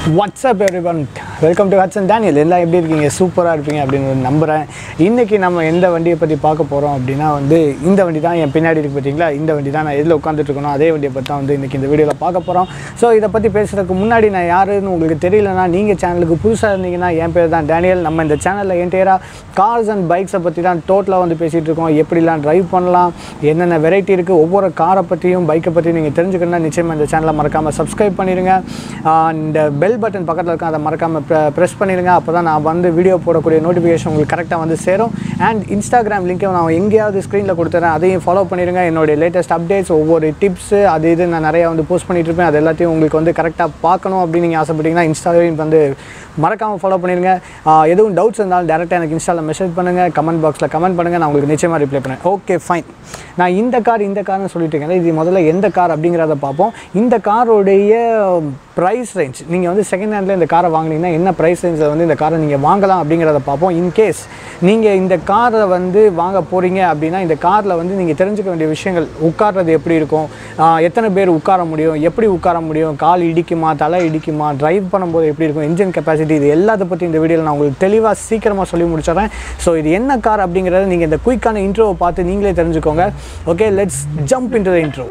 WhatsApp everyone welcome to Hudson Daniel எல்லாம் எப்படி இருக்கீங்க சூப்பராக இருப்பீங்க அப்படின்னு நம்புகிறேன் இன்றைக்கி நம்ம எந்த வண்டியை பற்றி பார்க்க போகிறோம் அப்படின்னா வந்து இந்த வண்டி தான் என் பின்னாடி இருக்கு பார்த்தீங்களா இந்த வண்டி தான் நான் எதில் உட்காந்துட்டு இருக்கணும் அதே வண்டியை பற்றி தான் வந்து இன்றைக்கி இந்த வீடியோவில் பார்க்க போகிறோம் ஸோ இதை பற்றி பேசுகிறதுக்கு முன்னாடி நான் யாருன்னு உங்களுக்கு தெரியலனா நீங்கள் சேனலுக்கு புதுசாக இருந்தீங்கன்னா என் பேர் தான் டேனியல் நம்ம இந்த சேனலில் என்டையராக கார்ஸ் அண்ட் பைக்ஸை பற்றி தான் டோட்டலாக வந்து பேசிகிட்டு இருக்கோம் எப்படிலாம் ட்ரைவ் பண்ணலாம் என்னென்ன வெரைட்டி இருக்குது ஒவ்வொரு காரை பற்றியும் பைக்கை பற்றியும் நீங்கள் தெரிஞ்சுக்கணும்னா நிச்சயமாக இந்த சேனலை மறக்காமல் சப்ஸ்கிரைப் பண்ணிடுங்க இந்த பெல் பட்டன் பக்கத்தில் இருக்கும் அதை மறக்காமல் ப்ரெஸ் பண்ணிடுங்க அப்போ தான் நான் வந்து வீடியோ போடக்கூடிய நோட்டிஃபிகேஷன் உங்களுக்கு கரெக்டாக வந்து சேரும் அண்ட் இன்ஸ்டாகிராம் லிங்க்கை நான் எங்கேயாவது ஸ்க்ரீனில் கொடுத்துறேன் அதையும் ஃபாலோ பண்ணிடுங்க என்னுடைய லேட்டஸ்ட் அப்டேட்ஸ் ஒவ்வொரு டிப்ஸு அது இது நான் நிறையா வந்து போஸ்ட் பண்ணிட்டு இருப்பேன் அது எல்லாத்தையும் உங்களுக்கு வந்து கரெக்டாக பார்க்கணும் அப்படின்னு நீங்கள் ஆசைப்பட்டீங்கன்னா இன்ஸ்டாகிராம் வந்து மறக்காமல் ஃபாலோ பண்ணிடுங்க ஆஹ் எதுவும் டவுட்ஸ் இருந்தாலும் டேரெக்டாக எனக்கு இன்ஸ்டாவில் மெசேஜ் பண்ணுங்கள் கமெண்ட் பாக்ஸில் கமெண்ட் பண்ணுங்கள் நான் உங்களுக்கு நிச்சயமாக ரிப்ளை பண்ணேன் ஓகே ஃபைன் நான் இந்த கார் இந்த கார்னு சொல்லிட்டு இருக்கேன் இது முதல்ல எந்த கார் அப்படிங்கிறத பார்ப்போம் இந்த காரோடைய ப்ரைஸ் ரேஞ்ச் நீங்கள் வந்து செகண்ட் ஹேண்டில் இந்த காரை வாங்குனீங்கன்னா என்ன ப்ரைஸ் ரேஞ்சில் வந்து இந்த காரை நீங்கள் வாங்கலாம் அப்படிங்கிறத பார்ப்போம் இன்கேஸ் நீங்கள் இந்த காரை வந்து வாங்க போகிறீங்க அப்படின்னா இந்த காரில் வந்து நீங்கள் தெரிஞ்சுக்க வேண்டிய விஷயங்கள் உட்கார்றது எப்படி இருக்கும் ஆஹ் எத்தனை பேர் உட்கார முடியும் எப்படி உட்கார முடியும் கால் இடிக்குமா தலை இடிக்குமா டிரைவ் பண்ணும்போது எப்படி இருக்கும் இன்ஜின் கெப்பாசிட்டி இது எல்லாத்த பற்றி இந்த வீடியோவில் நான் உங்களுக்கு தெளிவாக சீக்கிரமாக சொல்லி முடிச்சிடுறேன் ஸோ இது என்ன கார் அப்படிங்கிறத நீங்கள் இந்த குயிக்கான இன்ட்ரோவை பார்த்து நீங்களே தெரிஞ்சுக்கோங்க okay let's jump into the intro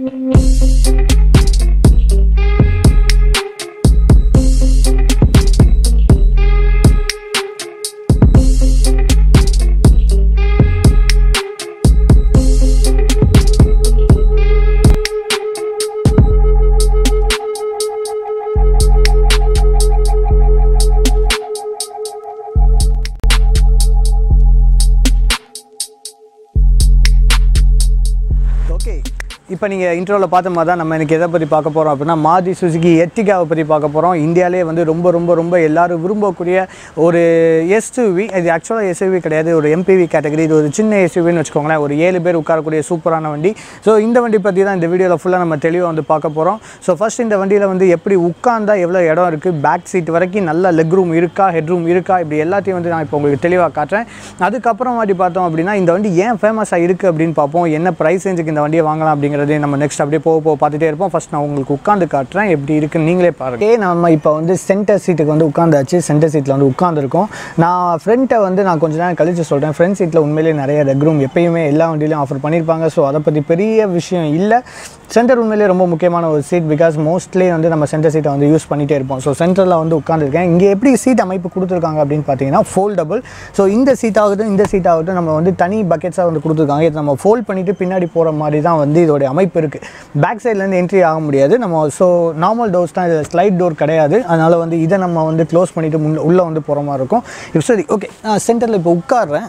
okay இப்போ நீங்கள் இன்ட்ரோவில் பார்த்த மாதிரி தான் நம்ம எனக்கு எதை பற்றி பார்க்க போகிறோம் அப்படின்னா மாதி சுசுகி எர்டிகாவை பற்றி பார்க்க போகிறோம் இந்தியாவிலே வந்து ரொம்ப ரொம்ப ரொம்ப எல்லாரும் விரும்பக்கூடிய ஒரு எஸ்யூவி இது ஆக்சுவலாக எஸ்யூவி கிடையாது ஒரு எம்பிவி கேட்டகரி இது ஒரு சின்ன எஸ்யூவின்னு வச்சுக்கோங்களேன் ஒரு ஏழு பேர் உட்காரக்கூடிய சூப்பரான வண்டி ஸோ இந்த வண்டி பற்றி தான் இந்த வீடியோவில் ஃபுல்லாக நம்ம தெளிவாக வந்து பார்க்க போகிறோம் ஸோ ஃபர்ஸ்ட் இந்த வண்டியில் வந்து எப்படி உட்காந்தா எவ்வளோ இடம் இருக்குது பேக் சீட் வரைக்கும் நல்ல லெக் ரூம் இருக்கா ஹெட் ரூம் இருக்கா இப்படி எல்லாத்தையும் வந்து நான் இப்போ உங்களுக்கு தெளிவாக காட்டுறேன் அதுக்கப்புறம் வாட்டி பார்த்தோம் அப்படின்னா இந்த வண்டி ஏன் ஃபேமஸாக இருக்குது அப்படின்னு பார்ப்போம் என்ன ப்ரைஸ் ரேஞ்சுக்கு இந்த வண்டியை வாங்கலாம் அப்படிங்கிறதையும் நம்ம நெக்ஸ்ட் அப்படியே போக போக பார்த்துட்டே இருப்போம் ஃபர்ஸ்ட் நான் உங்களுக்கு உட்காந்து காட்டுறேன் எப்படி இருக்குன்னு நீங்களே பாருங்க ஏ நம்ம இப்போ வந்து சென்டர் சீட்டுக்கு வந்து உட்காந்தாச்சு சென்டர் சீட்டில் வந்து உட்காந்துருக்கோம் நான் ஃப்ரண்ட்டை வந்து நான் கொஞ்ச நேரம் கழிச்சு சொல்கிறேன் ஃப்ரண்ட் சீட்டில் உண்மையிலேயே நிறைய ரெக் ரூம் எப்பயுமே எல்லா வண்டியிலையும் ஆஃபர் பண்ணியிருப்பாங்க ஸோ அதை பற்றி பெரிய விஷயம் இல்லை சென்டர் உண்மையிலேயே ரொம்ப முக்கியமான ஒரு சீட் பிகாஸ் மோஸ்ட்லி வந்து நம்ம சென்டர் சீட்டை வந்து யூஸ் பண்ணிகிட்டே இருப்போம் ஸோ சென்டரில் வந்து உட்காந்துருக்கேன் இங்கே எப்படி சீட் அமைப்பு கொடுத்துருக்காங்க அப்படின்னு பார்த்தீங்கன்னா ஃபோல்டபுள் ஸோ இந்த சீட் ஆகட்டும் இந்த சீட் ஆகட்டும் நம்ம வந்து தனி பக்கெட்ஸாக வந்து கொடுத்துருக்காங்க இதை நம்ம ஃபோல்ட் பண்ணிவிட்டு பின்னாடி போகிற மாதிரி தான் வந்து இதோடைய அமைப்பு இருக்குது பேக் சைட்லேருந்து என்ட்ரி ஆக முடியாது நம்ம ஸோ நார்மல் டோர்ஸ் தான் இதில் ஸ்லைட் டோர் கிடையாது அதனால் வந்து இதை நம்ம வந்து க்ளோஸ் பண்ணிவிட்டு முன் உள்ளே வந்து போகிற மாதிரி இருக்கும் இப்போ சரி ஓகே நான் சென்டரில் இப்போ உட்காடுறேன்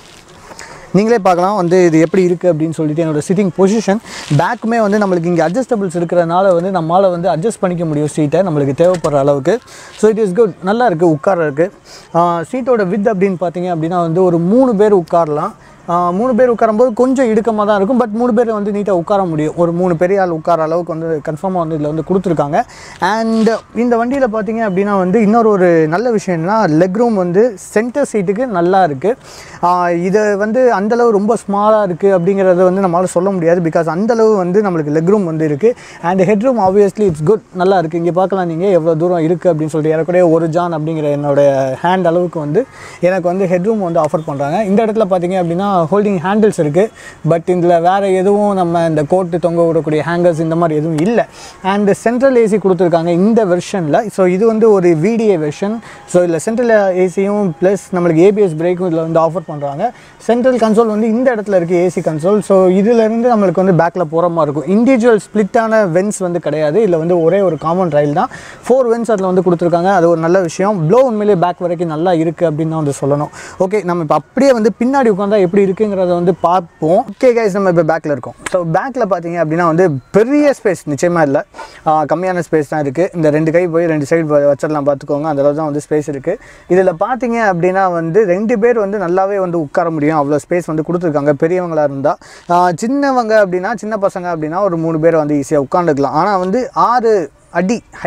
நீங்களே பார்க்கலாம் வந்து இது எப்படி இருக்குது அப்படின்னு சொல்லிட்டு என்னோட சிட்டிங் பொசிஷன் பேக்குமே வந்து நம்மளுக்கு இங்கே அட்ஜஸ்டபிள்ஸ் இருக்கிறனால வந்து நம்மளால் வந்து அட்ஜஸ்ட் பண்ணிக்க முடியும் சீட்டை நம்மளுக்கு தேவைப்படுற அளவுக்கு ஸோ இட் இஸ் குட் நல்லா இருக்குது உட்காரருக்கு சீட்டோட வித் அப்படின்னு பார்த்தீங்க அப்படின்னா வந்து ஒரு மூணு பேர் உட்காரலாம் ஆஹ் மூணு பேர் உட்காரும்போது கொஞ்சம் இடுக்கமாக தான் இருக்கும் பட் மூணு பேர் வந்து நீட்டாக உட்கார முடியும் ஒரு மூணு பெரிய ஆள் உட்கார அளவுக்கு வந்து கன்ஃபார்மாக வந்து இதில் வந்து கொடுத்துருக்காங்க அண்ட் இந்த வண்டியில் பார்த்தீங்க அப்படின்னா வந்து இன்னொரு ஒரு நல்ல விஷயம் என்னன்னா லெக் ரூம் வந்து சென்டர் சீட்டுக்கு நல்லா இருக்குது இதை வந்து அந்தளவு ரொம்ப ஸ்மாலாக இருக்குது அப்படிங்கிறத வந்து நம்மளால் சொல்ல முடியாது பிகாஸ் அந்தளவு வந்து நம்மளுக்கு லெக் ரூம் வந்து இருக்குது and head room obviously it's good நல்லா இருக்குது இங்கே பார்க்கலாம் நீங்கள் எவ்வளோ தூரம் இருக்குது அப்படின்னு சொல்லிட்டு ஏறக்குறைய ஒரு ஜான் அப்படிங்கிற என்னோட ஹேண்ட் அளவுக்கு வந்து எனக்கு வந்து ஹெட் ரூம் வந்து ஆஃபர் பண்ணுறாங்க இந்த இடத்துல பார்த்தீங்க அப்படின்னா ஹோல்டிங் ஹேண்டில்ஸ் இருக்குது பட் இதில் வேறு எதுவும் நம்ம இந்த கோட்டு தொங்க விடக்கூடிய ஹேங்கர்ஸ் இந்த மாதிரி எதுவும் இல்லை அண்ட் சென்ட்ரல் ஏசி கொடுத்துருக்காங்க இந்த வெர்ஷனில் ஸோ இது வந்து ஒரு விடிஏ வெர்ஷன் ஸோ இதில் சென்ட்ரல் ஏசியும் ப்ளஸ் நம்மளுக்கு ஏபிஎஸ் பிரேக்கும் இதில் வந்து ஆஃபர் பண்ணுறாங்க சென்ட்ரல் கன்சோல் வந்து இந்த இடத்துல இருக்குது ஏசி கன்சோல் ஸோ இதுலேருந்து நம்மளுக்கு வந்து பேக்கில் போகிற மாதிரி இருக்கும் இண்டிவிஜுவல் ஸ்ப்ளிட்டான வென்ஸ் வந்து கிடையாது இதில் வந்து ஒரே ஒரு காமன் ரயில் தான் ஃபோர் வென்ஸ் அதில் வந்து கொடுத்துருக்காங்க அது ஒரு நல்ல விஷயம் ப்ளோ உண்மையிலேயே பேக் வரைக்கும் நல்லா இருக்குது அப்படின்னு தான் வந்து சொல்லணும் ஓகே நம்ம இப்போ அப்படியே வந்து பின்னாடி உட்காந்தா எப்படி இருக்குங்கிறத வந்து பார்ப்போம் ஓகே கைஸ் நம்ம இப்போ பேக்கில் இருக்கோம் ஸோ பேக்கில் பார்த்தீங்க அப்படின்னா வந்து பெரிய ஸ்பேஸ் நிச்சயமாக இல்லை கம்மியான ஸ்பேஸ் தான் இருக்குது இந்த ரெண்டு கை போய் ரெண்டு சைடு வச்சிடலாம் பார்த்துக்கோங்க அந்த அளவு தான் வந்து ஸ்பேஸ் இருக்குது இதில் பார்த்தீங்க அப்படின்னா வந்து ரெண்டு பேர் வந்து நல்லாவே வந்து உட்கார முடியும் அவ்வளோ ஸ்பேஸ் வந்து கொடுத்துருக்காங்க பெரியவங்களாக இருந்தால் சின்னவங்க அப்படின்னா சின்ன பசங்க அப்படின்னா ஒரு மூணு பேர் வந்து ஈஸியாக உட்காந்துக்கலாம் ஆனால் வந்து ஆறு அடி ஹைட்டு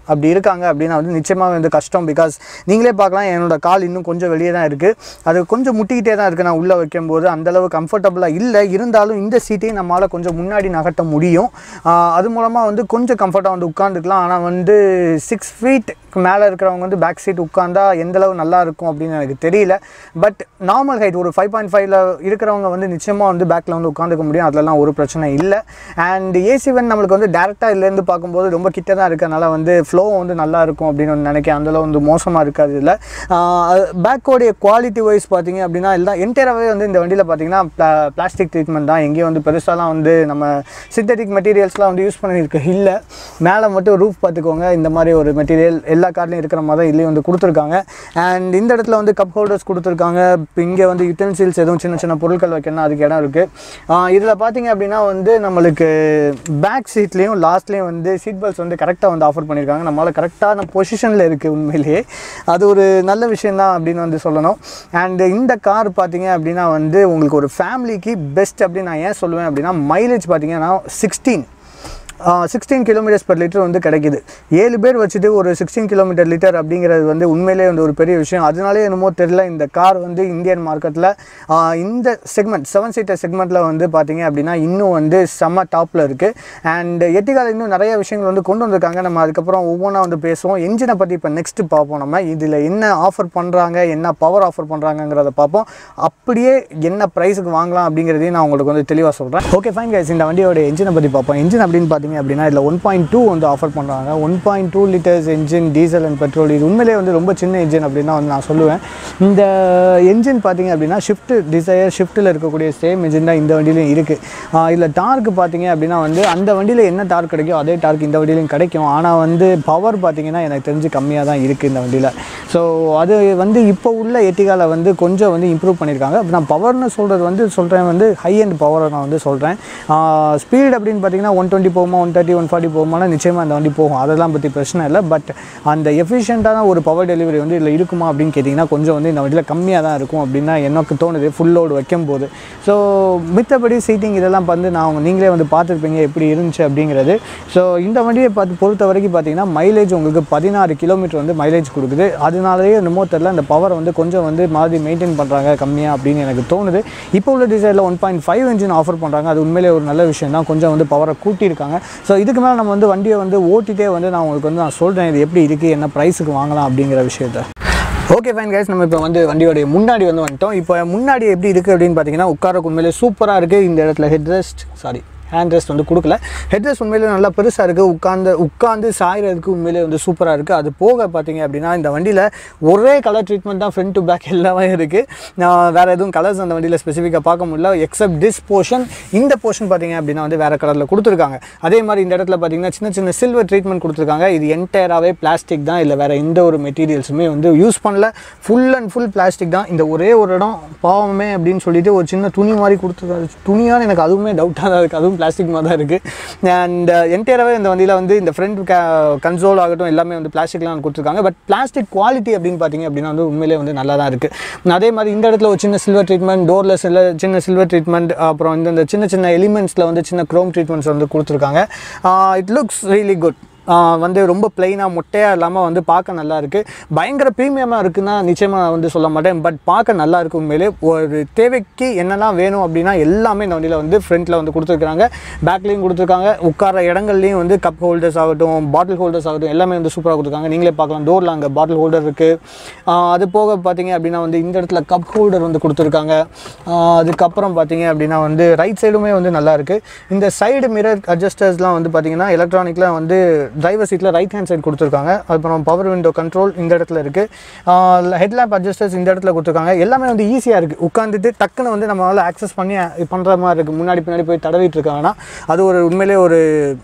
அப்படி இருக்காங்க அப்படின்னா வந்து நிச்சயமாக வந்து கஷ்டம் பிகாஸ் நீங்களே பார்க்கலாம் என்னோட கால் இன்னும் கொஞ்சம் வெளியே தான் இருக்குது அது கொஞ்சம் முட்டிக்கிட்டே தான் இருக்குது நான் உள்ளே வைக்கும்போது அந்தளவு கம்ஃபர்டபுளாக இல்லை இருந்தாலும் இந்த சீட்டையும் நம்மளால் கொஞ்சம் முன்னாடி நகர்த்த முடியும் ஆஹ் அது மூலமாக வந்து கொஞ்சம் கம்ஃபர்ட்டாக வந்து உட்காந்துக்கலாம் ஆனால் வந்து சிக்ஸ் ஃபீட் மேலே இருக்கிறவங்க வந்து பேக் சீட் உட்காந்தா எந்த அளவு நல்லா இருக்கும் அப்படின்னு எனக்கு தெரியல பட் நார்மல் ஹைட் ஒரு ஃபைவ் பாயிண்ட் ஃபைவ்ல இருக்கிறவங்க வந்து நிச்சயமாக வந்து பேக்கில் வந்து உட்காந்துக்க முடியும் அதெல்லாம் ஒரு பிரச்சனை இல்லை அண்ட் ஏசி வந்து நம்மளுக்கு வந்து டேரெக்டாக இதுலேருந்து பார்க்கும்போது ரொம்ப கிட்ட தான் இருக்கனால வந்து ஃப்ளோ வந்து நல்லா இருக்கும் அப்படின்னு வந்து நினைக்கிறேன் அந்தளவு வந்து மோசமாக இருக்காது இதில் பேக்கோடைய குவாலிட்டி வைஸ் பார்த்தீங்க அப்படின்னா எல்லாம் என்டையராகவே வந்து இந்த வண்டியில் பார்த்தீங்கன்னா பிளாஸ்டிக் ட்ரீட்மெண்ட் தான் எங்கேயும் வந்து பெருசாலாம் வந்து நம்ம சிந்தட்டிக் மெட்டீரியல்ஸ்லாம் வந்து யூஸ் பண்ணியிருக்கு இல்லை மேலே மட்டும் ரூஃப் பார்த்துக்கோங்க இந்த மாதிரி ஒரு மெட்டீரியல் எல்லா கார்லையும் இருக்கிற மாதிரி தான் இதுலேயும் வந்து கொடுத்துருக்காங்க அண்ட் இந்த இடத்துல வந்து கப் ஹோல்டர்ஸ் கொடுத்துருக்காங்க இப்போ இங்கே வந்து யூட்டென்சில்ஸ் எதுவும் சின்ன சின்ன பொருட்கள் வைக்கணும் அதுக்கு இடம் இருக்குது இதில் பார்த்தீங்க அப்படின்னா வந்து நம்மளுக்கு பேக் சீட்லேயும் லாஸ்ட்லேயும் வந்து சீட் பெல்ட்ஸ் வந்து கரெக்டாக வந்து ஆஃபர் பண்ணியிருக்காங்க நம்மளால் கரெக்டான பொசிஷனில் இருக்குது உண்மையிலேயே அது ஒரு நல்ல விஷயந்தான் அப்படின்னு வந்து சொல்லணும் அண்ட் இந்த கார் பார்த்தீங்க அப்படின்னா வந்து உங்களுக்கு ஒரு ஃபேமிலிக்கு பெஸ்ட் அப்படின்னு நான் ஏன் சொல்லுவேன் அப்படின்னா மைலேஜ் பார்த்தீங்கன்னா sixteen sixteen kilometres per litre வந்து கிடைக்குது ஏழு பேர் வச்சுட்டு ஒரு சிக்ஸ்டீன் கிலோமீட்டர் லிட்டர் அப்படிங்கிறது வந்து உண்மையிலே வந்து ஒரு பெரிய விஷயம் அதனாலே என்னமோ தெரில இந்த கார் வந்து இந்தியன் மார்க்கெட்டில் இந்த செக்மெண்ட் செவன் சீட்டர் செக்மெண்ட்டில் வந்து பார்த்தீங்க அப்படின்னா இன்னும் வந்து செம்ம டாப்பில் இருக்குது அண்ட் எட்டிகால இன்னும் நிறைய விஷயங்கள் வந்து கொண்டு வந்திருக்காங்க நம்ம அதுக்கப்புறம் ஒவ்வொன்றா வந்து பேசுவோம் என்ஜினை பற்றி இப்போ நெக்ஸ்ட்டு பார்ப்போம் நம்ம இதில் என்ன ஆஃபர் பண்ணுறாங்க என்ன பவர் ஆஃபர் பண்ணுறாங்கங்கிறத பார்ப்போம் அப்படியே என்ன ப்ரைஸுக்கு வாங்கலாம் அப்படிங்கிறதையும் நான் உங்களுக்கு வந்து தெளிவாக சொல்கிறேன் ஓகே ஃபைன் கைஸ் இந்த வண்டியோட என்ஜினை பற்றி பார்ப்போம் என்ஜின் அப்படின்னு பார்த்தீங்க அப்படின்னா இதில் ஒன் பாயிண்ட் டூ வந்து ஆஃபர் பண்ணுறாங்க one point two litres engine diesel and petrol இது உண்மையிலே வந்து ரொம்ப சின்ன என்ஜின் அப்படின்னு தான் வந்து நான் சொல்லுவேன் இந்த என்ஜின் பார்த்தீங்க அப்படின்னா ஷிஃப்ட் டிசையர் ஷிஃப்ட்டில் இருக்கக்கூடிய சேம் என்ஜின் தான் இந்த வண்டியிலையும் இருக்குது இதில் டார்க் பார்த்தீங்க அப்படின்னா வந்து அந்த வண்டியில் என்ன டார்க் கிடைக்கும் அதே டார்க் இந்த வண்டியிலையும் கிடைக்கும் ஆனால் வந்து பவர் பார்த்தீங்கன்னா எனக்கு தெரிஞ்சு கம்மியாக தான் இருக்குது இந்த வண்டியில் ஸோ அது வந்து இப்போ உள்ள எட்டிகால வந்து கொஞ்சம் வந்து இம்ப்ரூவ் பண்ணியிருக்காங்க அப்ப நான் பவர்னு சொல்கிறது வந்து சொல்கிறேன் வந்து ஹை அண்ட் பவரை நான் வந்து சொல்கிறேன் ஸ்பீட் அப்படின்னு பார்த்தீங்கன்னா ஒன் டுவெண்ட்டி போகுமா ஒன் தேர்ட்டி ஒன் ஃபார்ட்டி போகுமானா நிச்சயமாக அந்த வண்டி போகும் அதெல்லாம் பற்றி பிரச்சனை இல்லை பட் அந்த எஃபிஷியண்ட்டான ஒரு பவர் டெலிவரி வந்து இதில் இருக்குமா அப்படின்னு கேட்டிங்கன்னா கொஞ்சம் வந்து இந்த வண்டியில் கம்மியாக தான் இருக்கும் அப்படின்னு தான் எனக்கு தோணுது ஃபுல் லோடு வைக்கும் போது ஸோ மித்தபடி சீட்டிங் இதெல்லாம் வந்து நான் உங்க- நீங்களே வந்து பார்த்துருப்பீங்க எப்படி இருந்துச்சு அப்படிங்கிறது ஸோ இந்த வண்டியை பார்த்து பொறுத்த வரைக்கும் பார்த்தீங்கன்னா மைலேஜ் உங்களுக்கு பதினாறு கிலோமீட்டர் வந்து மைலேஜ் கொடுக்குது அதனாலேயே என்னமோ தெரில அந்த பவர் வந்து கொஞ்சம் வந்து மாதிரி மெயின்டைன் பண்ணுறாங்க கம்மியாக அப்படின்னு எனக்கு தோணுது இப்போ உள்ள டிசைனில் one point five engine offer பண்ணுறாங்க அது உண்மையிலே ஒரு நல்ல விஷயம் தான் கொஞ்சம் வந்து பவரை கூட்டியிருக்காங்க ஸோ இதுக்கு மேலே நம்ம வந்து வண்டியை வந்து ஓட்டிகிட்டே வந்து நான் உங்களுக்கு வந்து நான் சொல்கிறேன் இது எப்படி இருக்குது என்ன ப்ரைஸுக்கு வாங்கலாம் அப்படிங்கிற விஷயத்த ஓகே ஃபைன் கைஸ் நம்ம இப்போ வந்து வண்டியோடைய முன்னாடி வந்து வந்துட்டோம் இப்போ முன்னாடி எப்படி இருக்குது அப்படின்னு பார்த்தீங்கன்னா உட்காரக்கு உண்மையிலே சூப்பராக இருக்குது இந்த இடத்துல head rest sorry hand rest வந்து கொடுக்கல ஹெட் ரெஸ்ட் உண்மையிலே நல்லா பெருசாக இருக்குது உட்காந்து உட்காந்து சாயறதுக்கு உண்மையிலே வந்து சூப்பராக இருக்குது அது போக பார்த்தீங்க அப்படின்னா இந்த வண்டியில் ஒரே கலர் ட்ரீட்மெண்ட் தான் ஃப்ரண்ட் டு பேக் எல்லாமே இருக்குது நான் வேறு எதுவும் கலர்ஸ் அந்த வண்டியில் ஸ்பெசிஃபிக்காக பார்க்க முடியல எக்ஸப்ட் திஸ் போர்ஷன் இந்த போர்ஷன் பார்த்தீங்க அப்படின்னா வந்து வேறு கலரில் கொடுத்துருக்காங்க அதே மாதிரி இந்த இடத்துல பார்த்தீங்கன்னா சின்ன சின்ன சில்வர் ட்ரீட்மெண்ட் கொடுத்துருக்காங்க இது என்டையராகவே பிளாஸ்டிக் தான் இல்லை வேறு எந்த ஒரு மெட்டீரியல்ஸுமே வந்து யூஸ் பண்ணல ஃபுல் அண்ட் ஃபுல் பிளாஸ்டிக் தான் இந்த ஒரே ஒரு இடம் பாவமே அப்படின்னு சொல்லிட்டு ஒரு சின்ன துணி மாதிரி கொடுத்துருக்காரு துணியான்னு எனக்கு அதுவுமே டவுட்டாக தான் இருக்குது அதுவும் பிளாஸ்டிக் மாதிரி தான் இருக்குது அண்ட் என்டையராகவே இந்த வண்டியில் வந்து இந்த ஃப்ரண்ட் கன்சோல் ஆகட்டும் எல்லாமே வந்து பிளாஸ்டிக்லாம் கொடுத்துருக்காங்க பட் பிளாஸ்டிக் குவாலிட்டி அப்படின்னு பார்த்தீங்க அப்படின்னா வந்து உண்மையிலே வந்து நல்லா தான் இருக்குது அதே மாதிரி இந்த இடத்துல ஒரு சின்ன சில்வர் ட்ரீட்மெண்ட் டோரில் சில சின்ன சில்வர் ட்ரீட்மெண்ட் அப்புறம் இந்த இந்த சின்ன சின்ன எலிமெண்ட்ஸில் வந்து சின்ன க்ரோம் ட்ரீட்மெண்ட்ஸ் வந்து கொடுத்துருக்காங்க it looks really good ah வந்து ரொம்ப பிளெயினாக மொட்டையாக இல்லாமல் வந்து பார்க்க நல்லா இருக்குது பயங்கர ப்ரீமியமாக இருக்குன்னா நிச்சயமாக நான் வந்து சொல்ல மாட்டேன் பட் பார்க்க நல்லா இருக்கு உண்மையிலே ஒரு தேவைக்கு என்னெல்லாம் வேணும் அப்படின்னா எல்லாமே இந்த வண்டியில் வந்து ஃப்ரண்ட்டில் வந்து கொடுத்துருக்காங்க பேக்லேயும் கொடுத்துருக்காங்க உட்கார இடங்கள்லையும் வந்து கப் ஹோல்டர்ஸ் ஆகட்டும் பாட்டில் ஹோல்டர்ஸ் ஆகட்டும் எல்லாமே வந்து சூப்பராக கொடுத்துருக்காங்க நீங்களே பார்க்கலாம் டோரில் அங்கே பாட்டில் ஹோல்டர் இருக்குது அது போக பார்த்தீங்க அப்படின்னா வந்து இந்த இடத்துல கப் ஹோல்டர் வந்து கொடுத்துருக்காங்க ஆஹ் அதுக்கப்புறம் பார்த்தீங்க அப்படின்னா வந்து ரைட் சைடுமே வந்து நல்லா இருக்குது இந்த சைடு மிரர் அட்ஜஸ்டர்ஸ்லாம் வந்து பார்த்தீங்கன்னா எலக்ட்ரானிக்கில் வந்து டிரைவர் சீட்டில் ரைட் ஹேண்ட் சைடு கொடுத்துருக்காங்க அப்புறம் பவர் விண்டோ கண்ட்ரோல் இந்த இடத்துல இருக்குது ஹெட்லாம்ப் அட்ஜஸ்டர்ஸ் இந்த இடத்துல கொடுத்துருக்காங்க எல்லாமே வந்து ஈஸியாக இருக்குது உட்காந்துட்டு டக்குன்னு வந்து நம்மளால் ஆக்சஸ் பண்ணி பண்ணுற மாதிரி இருக்குது முன்னாடி பின்னாடி போய் தடவிட்டு இருக்காங்கன்னா அது ஒரு உண்மையிலே ஒரு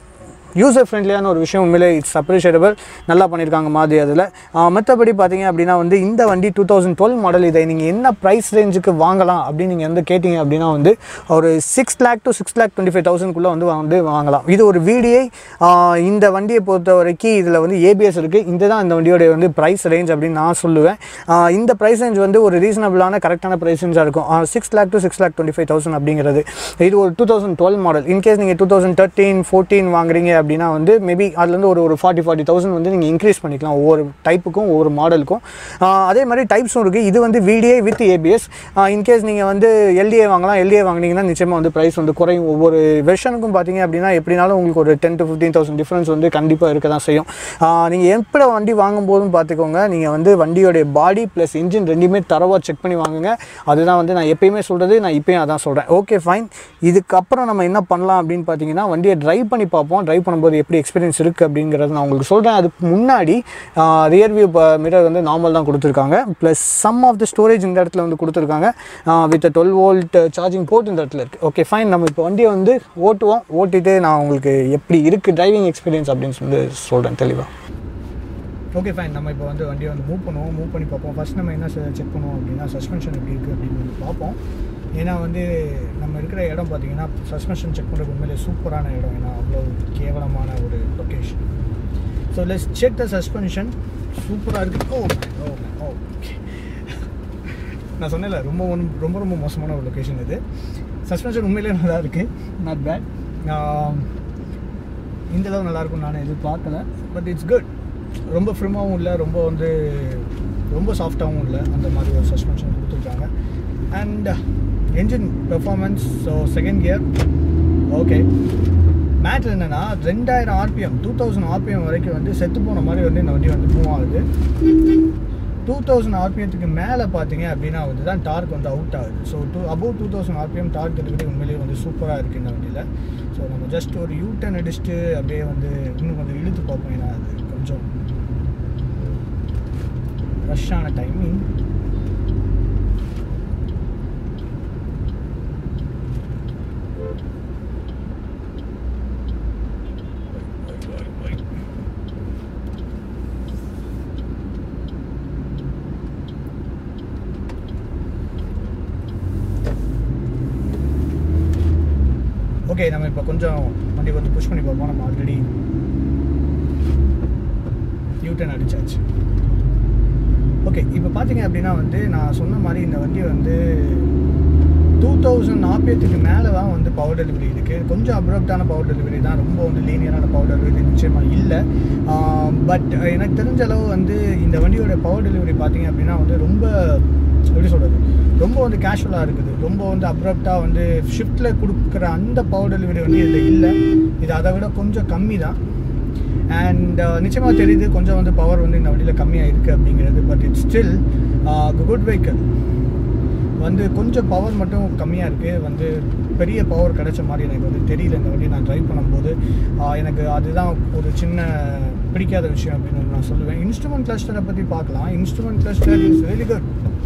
யூசர் ஃப்ரெண்ட்லியான ஒரு விஷயம் உண்மையிலே இட்ஸ் அப்ரிஷியேட்டபிள் நல்லா பண்ணியிருக்காங்க மாதிரி அதில் மற்றபடி பார்த்தீங்க அப்படின்னா வந்து இந்த வண்டி டூ தௌசண்ட் டுவெல் மாடல் இதை நீங்கள் என்ன ப்ரைஸ் ரேஞ்சுக்கு வாங்கலாம் அப்படின்னு நீங்கள் வந்து கேட்டிங்க அப்படின்னா வந்து ஒரு six lakh to six lakh twenty five தௌசண்ட்குள்ளே வந்து வந்து வாங்கலாம் இது ஒரு விடிஐ இந்த வண்டியை பொறுத்த வரைக்கும் இதில் வந்து ஏபிஎஸ் இருக்குது இந்த தான் இந்த வண்டியோடைய வந்து ப்ரைஸ் ரேஞ்ச் அப்படின்னு நான் சொல்லுவேன் ஆஹ் இந்த ப்ரைஸ் ரேஞ்ச் வந்து ஒரு ரீசனபிளான கரெக்டான ப்ரைஸ் ரேஞ்சாக இருக்கும் six lakh to six lakh twenty five thousand அப்படிங்கிறது இது ஒரு two thousand twelve model in case நீங்கள் டூ தௌசண்ட் தேர்ட்டீன் ஃபோர்டீன் வாங்குறீங்க அப்படின்னா வந்து மேபி அதுலேருந்து ஒரு ஒரு ஃபார்ட்டி ஃபார்ட்டி தௌசண்ட் வந்து நீங்கள் இன்க்ரீஸ் பண்ணிக்கலாம் ஒவ்வொரு டைப்புக்கும் ஒவ்வொரு மாடலுக்கும் அதே மாதிரி டைப்ஸும் இருக்குது இது வந்து VDI வித் ஏபிஎஸ் இன்கேஸ் நீங்கள் வந்து எல்டிஏ வாங்கலாம் எல்டிஏ வாங்கினீங்கன்னா நிச்சயமாக வந்து ப்ரைஸ் வந்து குறையும் ஒவ்வொரு வெர்ஷனுக்கும் பார்த்தீங்க அப்படின்னா எப்படினாலும் உங்களுக்கு ஒரு ten to fifteen thousand difference வந்து கண்டிப்பாக இருக்க தான் செய்யும் நீங்கள் எப்படி வண்டி வாங்கும்போதும் பார்த்துக்கோங்க நீங்கள் வந்து வண்டியோடைய பாடி ப்ளஸ் இன்ஜின் ரெண்டுமே தரவாக செக் பண்ணி வாங்குங்க அதுதான் வந்து நான் எப்பயுமே சொல்கிறது நான் இப்பயும் அதான் சொல்கிறேன் ஓகே ஃபைன் இதுக்கப்புறம் நம்ம என்ன பண்ணலாம் அப்படின்னு பார்த்தீங்கன்னா வண்டியை ட்ரைவ் பண்ணி பார்ப்போம் ட்ரைவ் பண்ணும்போது எப்படி எக்ஸ்பீரியன்ஸ் இருக்குது அப்படிங்கிறத நான் உங்களுக்கு சொல்கிறேன் அதுக்கு முன்னாடி ரியர் வியூ மிரர் வந்து நார்மல் தான் கொடுத்துருக்காங்க plus some of the storage இந்த இடத்துல வந்து கொடுத்துருக்காங்க with twelve volt charging port இந்த இடத்துல இருக்குது ஓகே ஃபைன் நம்ம இப்போ வண்டியை வந்து ஓட்டுவோம் ஓட்டிட்டு நான் உங்களுக்கு எப்படி இருக்குது டிரைவிங் எக்ஸ்பீரியன்ஸ் அப்படின்னு சொல்லி சொல்கிறேன் தெளிவாக ஓகே ஃபைன் நம்ம இப்போ வந்து வண்டியை வந்து மூவ் பண்ணுவோம் மூவ் பண்ணி பார்ப்போம் ஃபஸ்ட் நம்ம என்ன செக் பண்ணுவோம் அப்படின்னா சஸ்பென்ஷன் எப்படி இருக்குது அப்படின்னு வந்து பார்ப்போம் ஏன்னா வந்து நம்ம இருக்கிற இடம் பார்த்தீங்கன்னா சஸ்பென்ஷன் செக் பண்ணுறது உண்மையிலே சூப்பரான இடம் ஏன்னா அவ்வளோ கேவலமான ஒரு location so let's check the suspension சூப்பராக இருக்குது ஓ ஓ ஓ நான் சொன்னேன்ல ரொம்ப ஒன்று ரொம்ப ரொம்ப மோசமான ஒரு லொக்கேஷன் இது சஸ்பென்ஷன் உண்மையிலே நல்லா இருக்குது நாட் பேட் இந்த அளவு நல்லாயிருக்கும் நான் எதிர்பார்க்கல பட் இட்ஸ் குட் ரொம்ப ஃப்ரிமாகவும் இல்லை ரொம்ப வந்து ரொம்ப சாஃப்டாகவும் இல்லை அந்த மாதிரி ஒரு சஸ்பென்ஷன் கொடுத்துருக்காங்க and engine performance so second gear okay மேட்ரு என்னென்னா ரெண்டாயிரம் ஆர்பிஎம் டூ தௌசண்ட் ஆர்பிஎம் வரைக்கும் வந்து செத்து போன மாதிரி வந்து இந்த வண்டி வந்து மூவ் ஆகுது டூ தௌசண்ட் ஆர்பிஎத்துக்கு மேலே பார்த்தீங்க அப்படின்னா வந்து தான் டார்க் வந்து அவுட் ஆகுது so to above two thousand RPM torque delivery உண்மையிலேயே வந்து சூப்பராக இருக்குது இந்த வண்டியில் ஸோ நம்ம ஜஸ்ட் ஒரு யூ டர்ன் அடிச்சுட்டு அப்படியே வந்து இன்னும் கொஞ்சம் இழுத்து பார்ப்போம் ஏன்னா அது கொஞ்சம் ரஷ்ஷான டைமிங் ஓகே நம்ம இப்போ கொஞ்சம் வண்டி வந்து புஷ் பண்ணி பார்ப்போம் நம்ம ஆல்ரெடி யூட்டன் அடிச்சாச்சு ஓகே இப்போ பார்த்தீங்க அப்படின்னா வந்து நான் சொன்ன மாதிரி இந்த வண்டி வந்து டூ தௌசண்ட் ஆப்பியத்துக்கு மேலே தான் வந்து பவர் டெலிவரி இருக்குது கொஞ்சம் அப்ரப்டான பவர் டெலிவரி தான் ரொம்ப வந்து லீனியரான பவர் டெலிவரி நிச்சயமாக இல்லை பட் எனக்கு தெரிஞ்ச அளவு வந்து இந்த வண்டியோட பவர் டெலிவரி பார்த்தீங்க அப்படின்னா வந்து ரொம்ப எப்படி சொல்கிறது ரொம்ப வந்து கேஷுவலாக இருக்குது ரொம்ப வந்து அப்ரப்டாக வந்து ஷிஃப்ட்டில் கொடுக்குற அந்த பவர் டெலிவரி வந்து இதில் இல்லை இது அதை விட கொஞ்சம் கம்மி தான் அண்ட் நிச்சயமாக தெரியுது கொஞ்சம் வந்து பவர் வந்து இந்த வண்டியில் கம்மியாக இருக்குது அப்படிங்கிறது but it's still good vehicle வந்து கொஞ்சம் பவர் மட்டும் கம்மியாக இருக்குது வந்து பெரிய பவர் கிடைச்ச மாதிரி எனக்கு வந்து தெரியல இந்த வண்டி நான் ட்ரைவ் பண்ணும்போது எனக்கு அதுதான் ஒரு சின்ன பிடிக்காத விஷயம் அப்படின்னு நான் சொல்லுவேன் இன்ஸ்ட்ருமெண்ட் கிளஸ்டரை பற்றி பார்க்கலாம் instrument cluster is very good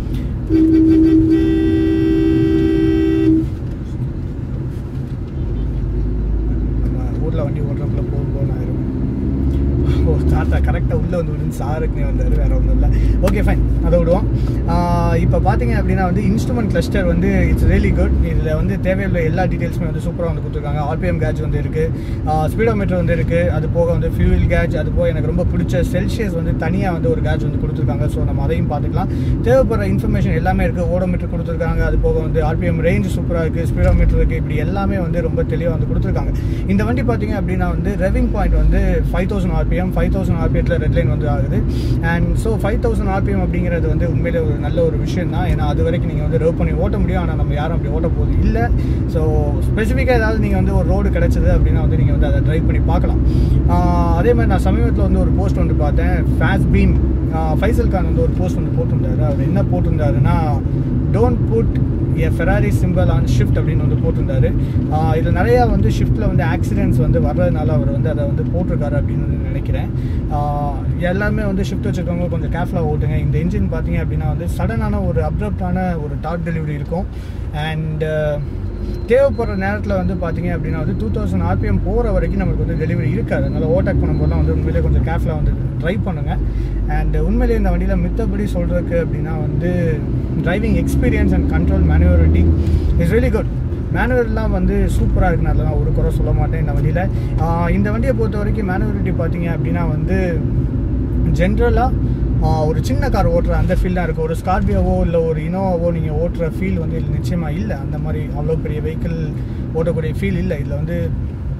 நம்ம ஊரில் வண்டி ஓட்டுறப்பல போகும்போது ஆயிரும் ஓ தாத்தா கரெக்டாக உள்ளே வந்து விடுன்னு சாருக்குனே வந்தார் வேறு ஒன்றும் இல்லை ஓகே ஃபைன் அதை விடுவோம் இப்போ பார்த்தீங்க அப்படின்னா வந்து இன்ஸ்ட்ருமெண்ட் கிளஸ்டர் வந்து இட்ஸ் ரியலி குட் இதில் வந்து தேவையுள்ள எல்லா டீட்டெயில்ஸுமே வந்து சூப்பராக வந்து கொடுத்துருக்காங்க ஆர்பிஎம் கேட்ச் வந்து இருக்குது ஸ்பீடோமீட்டர் வந்து இருக்குது அது போக வந்து ஃபியூல் கேட்ச் அது போக எனக்கு ரொம்ப பிடிச்ச செல்சியஸ் வந்து தனியாக வந்து ஒரு கேட்ச் வந்து கொடுத்துருக்காங்க ஸோ நம்ம அதையும் பார்த்துக்கலாம் தேவைப்படுற இன்ஃபர்மேஷன் எல்லாமே இருக்குது ஓடோமீட்டர் கொடுத்துருக்காங்க அது போக வந்து ஆர்பிஎம் ரேஞ்ச் சூப்பராக இருக்குது ஸ்பீடோமீட்டர் இருக்குது இப்படி எல்லாமே வந்து ரொம்ப தெளிவாக வந்து கொடுத்துருக்காங்க இந்த வண்டி பார்த்தீங்க அப்படின்னா வந்து ரெவிங் பாயிண்ட் வந்து five thousand RPM five thousand ஆர்பிஎத்தில் ரெட் லைன் வந்து ஆகுது and so five thousand RPM அப்படிங்கிறது வந்து உண்மையிலே ஒரு நல்ல ஒரு விஷயம் தான் ஏன்னா அது வரைக்கும் நீங்கள் வந்து ரவ் பண்ணி ஓட்ட முடியும் ஆனால் நம்ம யாரும் அப்படி ஓட்ட போகுது இல்லை ஸோ ஸ்பெசிஃபிக்காக ஏதாவது நீங்கள் வந்து ஒரு ரோடு கிடச்சிது அப்படின்னா வந்து நீங்கள் வந்து அதை ட்ரைவ் பண்ணி பார்க்கலாம் அதே மாதிரி நான் சமீபத்தில் வந்து ஒரு போஸ்ட் வந்து பார்த்தேன் ஃபேஸ் பீம் ஃபைசல் கான் வந்து ஒரு போஸ்ட் வந்து போட்டிருந்தாரு அவர் என்ன போட்டிருந்தாருன்னா don't put a Ferrari simple on shift அப்படின்னு வந்து போட்டிருந்தாரு இதில் நிறையா வந்து ஷிஃப்ட்டில் வந்து ஆக்சிடென்ட்ஸ் வந்து வர்றதுனால அவர் வந்து அதை வந்து போட்டிருக்காரு அப்படின்னு வந்து நினைக்கிறேன் எல்லாமே வந்து ஷிஃப்ட் வச்சுருக்கவங்க கொஞ்சம் கேர்ஃபுல்லாக ஓட்டுங்க இந்த இன்ஜின் பார்த்தீங்க அப்படின்னா வந்து சடனான ஒரு அப்ரப்டான ஒரு டாட் டெலிவரி இருக்கும் அண்ட் தேவைப்படுற நேரத்தில் வந்து பார்த்தீங்க அப்படின்னா வந்து டூ தௌசண்ட் ஆர்பிஎம் போகிற வரைக்கும் நமக்கு வந்து டெலிவரி இருக்காது அதனால் ஓவர்டேக் பண்ணும்போதுலாம் வந்து உண்மையிலேயே கொஞ்சம் கேர்ஃபுல்லாக வந்து ட்ரை பண்ணுங்கள் அண்ட் உண்மையிலேயே இந்த வண்டியில் மித்தபடி சொல்கிறதுக்கு அப்படின்னா வந்து driving experience and control manoeuvrability is really good மேனுவல்லாம் வந்து சூப்பராக இருக்குன்னு அதெல்லாம் ஒரு குறை சொல்ல மாட்டேன் இந்த வண்டியில் இந்த வண்டியை பொறுத்த வரைக்கும் மேனுவரிட்டி பார்த்தீங்க அப்படின்னா வந்து ஜென்ரலாக ஒரு சின்ன கார் ஓட்டுற அந்த ஃபீல் தான் இருக்குது ஒரு ஸ்கார்பியோவோ இல்லை ஒரு இனோவாவோ நீங்கள் ஓட்டுற ஃபீல் வந்து இதில் நிச்சயமாக இல்லை அந்த மாதிரி அவ்வளோ பெரிய வெஹிக்கிள் ஓட்டக்கூடிய ஃபீல் இல்லை இதில் வந்து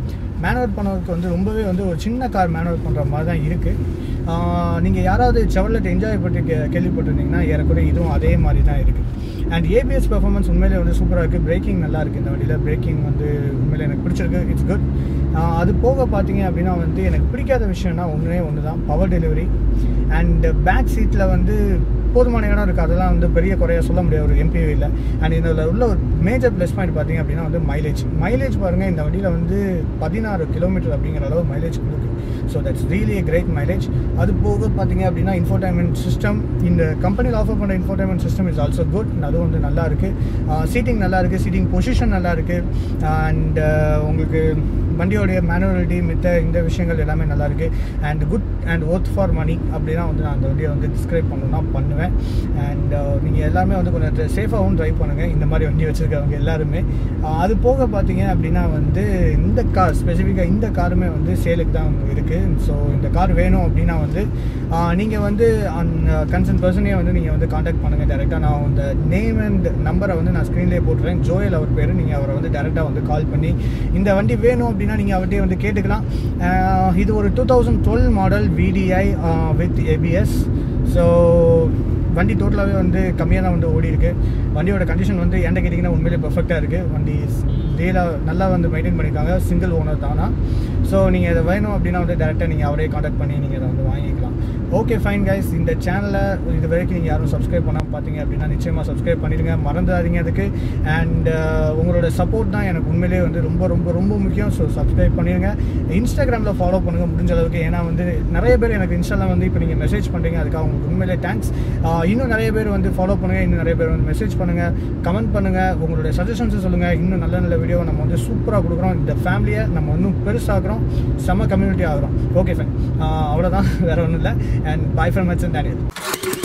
மேனுவர் பண்ணுறதுக்கு வந்து ரொம்பவே வந்து ஒரு சின்ன கார் மேனுவர் பண்ணுற மாதிரி தான் இருக்குது நீங்கள் யாராவது செவலட் என்ஜாய் பற்றி கே கேள்விப்பட்டிருந்தீங்கன்னா ஏறக்குறைய இதுவும் அதே மாதிரி தான் இருக்குது அண்ட் ஏபிஎஸ் பெர்ஃபார்மன்ஸ் உண்மையிலே வந்து சூப்பராக இருக்குது பிரேக்கிங் நல்லா இருக்குது இந்த வண்டியில் பிரேக்கிங் வந்து உண்மையிலே எனக்கு பிடிச்சிருக்கு இட்ஸ் குட் அது போக பார்த்தீங்க அப்படின்னா வந்து எனக்கு பிடிக்காத விஷயம்னா ஒன்றே ஒன்று தான் பவர் டெலிவரி அண்ட் பேக் சீட்டில் வந்து போதுமான இடம் இருக்குது அதெல்லாம் வந்து பெரிய குறைய சொல்ல முடியாது ஒரு எம்பிவியில் அண்ட் இதில் உள்ள ஒரு மேஜர் ப்ளஸ் பாயிண்ட் பார்த்தீங்க அப்படின்னா வந்து மைலேஜ் மைலேஜ் பாருங்கள் இந்த வண்டியில் வந்து பதினாறு கிலோமீட்டர் அப்படிங்கிற அளவு மைலேஜ் கொடுக்கு so that's really great mileage அது போக பார்த்தீங்க அப்படின்னா இன்ஃபோடைன்மெண்ட் சிஸ்டம் இந்த கம்பெனியில் ஆஃபர் பண்ணுற infotainment system is also good அதுவும் வந்து நல்லா இருக்குது சீட்டிங் நல்லா இருக்குது சீட்டிங் பொசிஷன் நல்லா இருக்குது அண்ட் உங்களுக்கு வண்டியோடைய மேனுவலிட்டி மித்த இந்த விஷயங்கள் எல்லாமே நல்லா இருக்குது and good and worth for money அப்படின்னா வந்து நான் அந்த வண்டியை வந்து டிஸ்கிரைப் பண்ணணும்னா பண்ணுவேன் அண்ட் நீங்கள் எல்லாமே வந்து கொஞ்சம் சேஃபாகவும் ட்ரைவ் பண்ணுங்கள் இந்த மாதிரி வண்டி வச்சுருக்கவங்க எல்லாருமே அது போக பார்த்தீங்க அப்படின்னா வந்து இந்த கார் ஸ்பெசிஃபிக்காக இந்த காருமே வந்து சேலுக்கு தான் இருக்குது ஸோ இந்த கார் வேணும் அப்படின்னா வந்து நீங்கள் வந்து அந்த கன்சர்ன் பர்சனையே வந்து நீங்கள் வந்து காண்டாக்ட் பண்ணுங்கள் டேரெக்டாக நான் இந்த நேம் அண்ட் நம்பரை வந்து நான் ஸ்க்ரீன்லேயே போட்டுறேன் ஜோயல் அவர் பேர் நீங்கள் அவரை வந்து டேரெக்டாக வந்து கால் பண்ணி இந்த வண்டி வேணும் அப்படின்னா நீங்கள் அவர்கிட்டயே வந்து கேட்டுக்கலாம் இது ஒரு two thousand twelve model VDI with ABS so வண்டி டோட்டலாகவே வந்து கம்மியாக தான் வந்து ஓடி இருக்கு வண்டியோட கண்டிஷன் வந்து என்கிட்ட கேட்டிங்கன்னா உண்மையிலே பெர்ஃபெக்டாக இருக்குது வண்டி டீலாக நல்லா வந்து மெயின்டைன் பண்ணியிருக்காங்க சிங்கிள் ஓனர் தானா ஸோ நீங்கள் இதை வேணும் அப்படின்னா வந்து டேரெக்டாக நீங்கள் அவரே காண்டாக்ட் பண்ணி நீங்கள் இதை வந்து வாங்கிக்கலாம் ஓகே ஃபைன் கைஸ் இந்த சேனலை இது வரைக்கும் நீங்கள் யாரும் சப்ஸ்கிரைப் பண்ணாமல் பார்த்தீங்க அப்படின்னா நிச்சயமாக சப்ஸ்கிரைப் பண்ணிடுங்க மறந்துடாதீங்க அதுக்கு அண்ட் உங்களோட சப்போர்ட் தான் எனக்கு உண்மையிலேயே வந்து ரொம்ப ரொம்ப ரொம்ப முக்கியம் ஸோ சப்ஸ்கிரைப் பண்ணிடுங்க இன்ஸ்டாகிராமில் ஃபாலோ பண்ணுங்கள் முடிஞ்ச அளவுக்கு ஏன்னா வந்து நிறைய பேர் எனக்கு இன்ஸ்டாவில் வந்து இப்போ நீங்கள் மெசேஜ் பண்ணுறீங்க அதுக்காக உங்களுக்கு உண்மையிலே தேங்க்ஸ் இன்னும் நிறைய பேர் வந்து ஃபாலோ பண்ணுங்கள் இன்னும் நிறைய பேர் வந்து மெசேஜ் பண்ணுங்கள் கமெண்ட் பண்ணுங்கள் உங்களுடைய சஜஷன்ஸை சொல்லுங்கள் இன்னும் நல்ல நல்ல வீடியோ நம்ம வந்து சூப்பராக கொடுக்குறோம் இந்த ஃபேமிலியை நம்ம இன்னும் பெருசாகிறோம் செம்ம கம்யூனிட்டி ஆகிறோம் ஓகே ஃபைன் அவ்வளோதான் வேறு ஒன்றும் இல்லை and bye from much Daniel